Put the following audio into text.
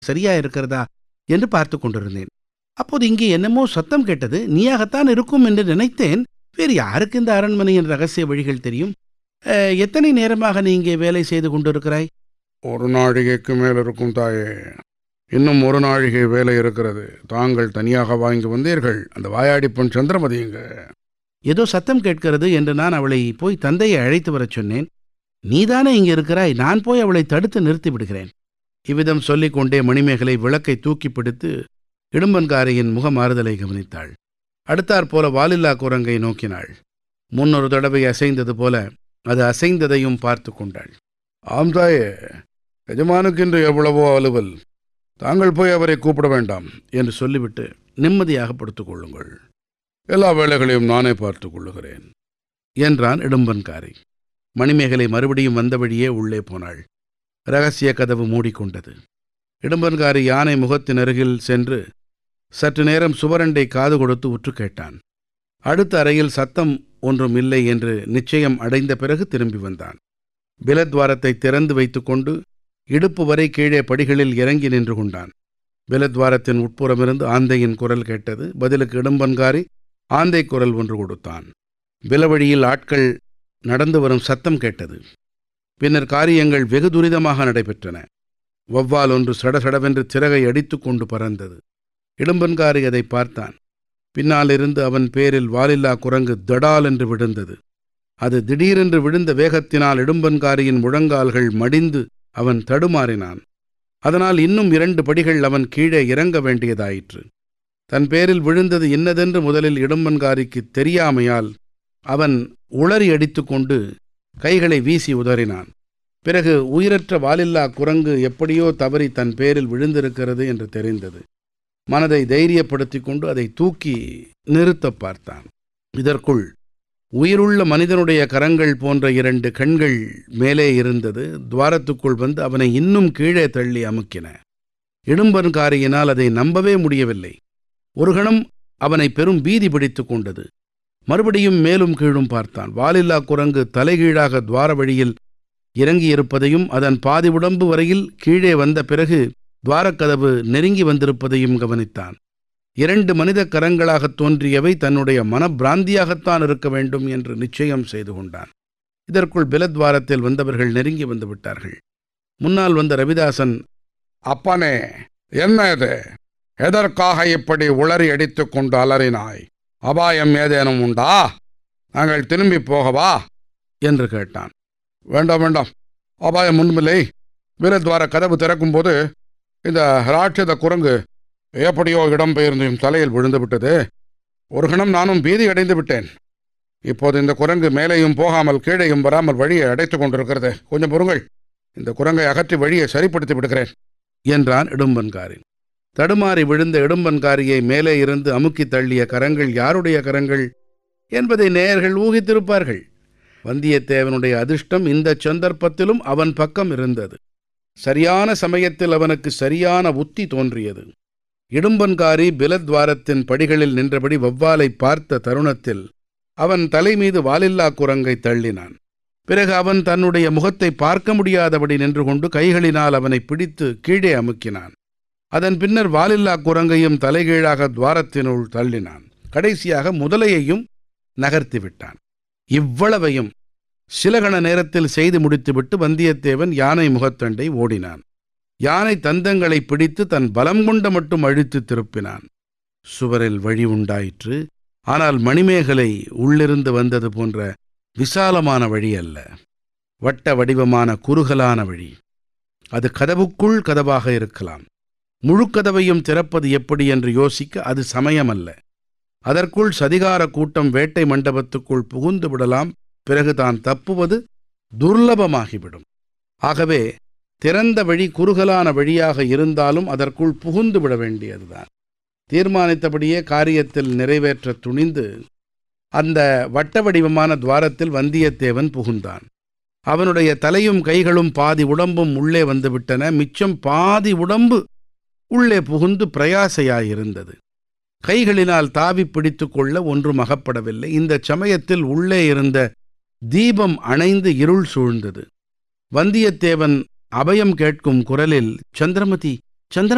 சரியா இருக்கிறதா என்று பார்த்து கொண்டிருந்தேன் அப்போது இங்கே என்னமோ சத்தம் கேட்டது நீயாகத்தான் இருக்கும் என்று நினைத்தேன் வேறு யாருக்கு இந்த அரண்மனையின் ரகசிய வழிகள் தெரியும் அஹ், எத்தனை நேரமாக நீ இங்கே வேலை செய்து கொண்டிருக்கிறாய் ஒரு நாழிகைக்கு மேல் இருக்கும் தாயே இன்னும் ஒரு நாழிகை வேலை இருக்கிறது தாங்கள் தனியாக வாங்கி வந்தீர்கள் அந்த வாயாடி பெண் சந்திரமதிங்க ஏதோ சத்தம் கேட்கிறது என்று நான் அவளை போய் தந்தையை அழைத்து வரச் சொன்னேன் நீதானே இங்கே இருக்கிறாய் நான் போய் அவளை தடுத்து நிறுத்தி விடுகிறேன் இவ்விதம் சொல்லிக் கொண்டே மணிமேகலை விளக்கை தூக்கி பிடித்து இடும்பன்காரியின் முக மாறுதலை கவனித்தாள் அடுத்தாற்போல வாலில்லா குரங்கை நோக்கினாள் முன்னொரு தடவை அசைந்தது போல அது அசைந்ததையும் பார்த்து கொண்டாள் ஆம் தாயே எஜமானுக்கு இன்று எவ்வளவோ அலுவல் தாங்கள் போய் அவரை கூப்பிட வேண்டாம் என்று சொல்லிவிட்டு நிம்மதியாக படுத்துக் கொள்ளுங்கள் எல்லா வேலைகளையும் நானே பார்த்துக் கொள்ளுகிறேன் என்றான் இடும்பன்காரி மணிமேகலை மறுபடியும் வந்த வழியே உள்ளே போனாள் ரகசிய கதவு மூடிக்கொண்டது இடும்பன்காரி யானை முகத்தின் அருகில் சென்று சற்று நேரம் சுவரண்டை காது கொடுத்து உற்று கேட்டான் அடுத்த அறையில் சத்தம் ஒன்றும் இல்லை என்று நிச்சயம் அடைந்த பிறகு திரும்பி வந்தான் பிலத்வாரத்தை திறந்து வைத்துக்கொண்டு இடுப்பு வரை கீழே படிகளில் இறங்கி நின்று கொண்டான் பிலத்வாரத்தின் உட்புறமிருந்து ஆந்தையின் குரல் கேட்டது பதிலுக்கு இடும்பன்காரி ஆந்தை குரல் ஒன்று கொடுத்தான் விலவழியில் ஆட்கள் நடந்து வரும் சத்தம் கேட்டது பின்னர் காரியங்கள் வெகு துரிதமாக நடைபெற்றன வௌவால் ஒன்று சடசடவென்று சிறகை அடித்துக் கொண்டு பறந்தது இடும்பன்காரி அதை பார்த்தான் பின்னாலிருந்து அவன் பேரில் வாலில்லா குரங்கு தடால் என்று விழுந்தது அது திடீரென்று விழுந்த வேகத்தினால் இடும்பன்காரியின் முழங்கால்கள் மடிந்து அவன் தடுமாறினான் அதனால் இன்னும் இரண்டு படிகள் அவன் கீழே இறங்க வேண்டியதாயிற்று தன் பேரில் விழுந்தது இன்னதென்று முதலில் இடும்பன்காரிக்கு தெரியாமையால் அவன் உளறி அடித்துக்கொண்டு கைகளை வீசி உதறினான் பிறகு உயிரற்ற வாலில்லா குரங்கு எப்படியோ தவறி தன் பேரில் விழுந்திருக்கிறது என்று தெரிந்தது மனதை தைரியப்படுத்திக் கொண்டு அதை தூக்கி நிறுத்தப் பார்த்தான் இதற்குள் உயிருள்ள மனிதனுடைய கரங்கள் போன்ற இரண்டு கண்கள் மேலே இருந்தது துவாரத்துக்குள் வந்து அவனை இன்னும் கீழே தள்ளி அமுக்கின இடும்பன்காரியினால் அதை நம்பவே முடியவில்லை ஒரு கணம் அவனை பெரும் பீதி பிடித்துக் கொண்டது மறுபடியும் மேலும் கீழும் பார்த்தான் வாலில்லா குரங்கு தலைகீழாக துவார வழியில் இறங்கியிருப்பதையும் அதன் பாதி உடம்பு வரையில் கீழே வந்த பிறகு துவாரக்கதவு நெருங்கி வந்திருப்பதையும் கவனித்தான் இரண்டு மனித கரங்களாகத் தோன்றியவை தன்னுடைய மனப்பிராந்தியாகத்தான் இருக்க வேண்டும் என்று நிச்சயம் செய்து கொண்டான் இதற்குள் பிலத்வாரத்தில் வந்தவர்கள் நெருங்கி வந்து விட்டார்கள் முன்னால் வந்த ரவிதாசன் அப்பனே என்ன இது எதற்காக இப்படி உளறி அடித்துக் கொண்டு அலறினாய் அபாயம் ஏதேனும் உண்டா நாங்கள் திரும்பி போகவா என்று கேட்டான் வேண்டாம் வேண்டாம் அபாயம் ஒன்றுமில்லை வீரத்வார கதவு திறக்கும்போது இந்த ராட்சத குரங்கு எப்படியோ இடம்பெயர்ந்து என் தலையில் விழுந்து விட்டது ஒரு கணம் நானும் பீதி அடைந்து விட்டேன் இப்போது இந்த குரங்கு மேலேயும் போகாமல் கீழேயும் வராமல் வழியை அடைத்துக் கொண்டிருக்கிறது கொஞ்சம் பொறுங்கள் இந்த குரங்கை அகற்றி வழியை சரிப்படுத்தி விடுகிறேன் என்றான் இடும்பன்காரி தடுமாறி விழுந்த இடும்பன்காரியை மேலே இருந்து அமுக்கித் தள்ளிய கரங்கள் யாருடைய கரங்கள் என்பதை நேயர்கள் ஊகித்திருப்பார்கள் வந்தியத்தேவனுடைய அதிர்ஷ்டம் இந்த சந்தர்ப்பத்திலும் அவன் பக்கம் இருந்தது சரியான சமயத்தில் அவனுக்கு சரியான உத்தி தோன்றியது இடும்பன்காரி பிலத்வாரத்தின் படிகளில் நின்றபடி வௌவாலை பார்த்த தருணத்தில் அவன் தலை மீது வாலில்லா குரங்கை தள்ளினான் பிறகு அவன் தன்னுடைய முகத்தை பார்க்க முடியாதபடி நின்று கொண்டு கைகளினால் அவனை பிடித்து கீழே அமுக்கினான் அதன் பின்னர் வாலில்லா குரங்கையும் தலைகீழாக துவாரத்தினுள் தள்ளினான் கடைசியாக முதலையையும் நகர்த்தி விட்டான் இவ்வளவையும் சில கண நேரத்தில் செய்து முடித்துவிட்டு வந்தியத்தேவன் யானை முகத்தண்டை ஓடினான் யானை தந்தங்களை பிடித்து தன் பலம் கொண்ட மட்டும் அழித்து திருப்பினான் சுவரில் வழி உண்டாயிற்று ஆனால் மணிமேகலை உள்ளிருந்து வந்தது போன்ற விசாலமான வழி அல்ல வட்ட வடிவமான குறுகலான வழி அது கதவுக்குள் கதவாக இருக்கலாம் முழுக்கதவையும் திறப்பது எப்படி என்று யோசிக்க அது சமயமல்ல அதற்குள் சதிகார கூட்டம் வேட்டை மண்டபத்துக்குள் புகுந்து விடலாம் பிறகு தான் தப்புவது துர்லபமாகிவிடும் ஆகவே திறந்த வழி குறுகலான வழியாக இருந்தாலும் அதற்குள் புகுந்து விட வேண்டியதுதான் தீர்மானித்தபடியே காரியத்தில் நிறைவேற்ற துணிந்து அந்த வட்ட வடிவமான துவாரத்தில் வந்தியத்தேவன் புகுந்தான் அவனுடைய தலையும் கைகளும் பாதி உடம்பும் உள்ளே வந்துவிட்டன மிச்சம் பாதி உடம்பு உள்ளே புகுந்து பிரயாசையாயிருந்தது கைகளினால் தாவி பிடித்து கொள்ள ஒன்றும் அகப்படவில்லை இந்த சமயத்தில் உள்ளே இருந்த தீபம் அணைந்து இருள் சூழ்ந்தது வந்தியத்தேவன் அபயம் கேட்கும் குரலில் சந்திரமதி சந்திர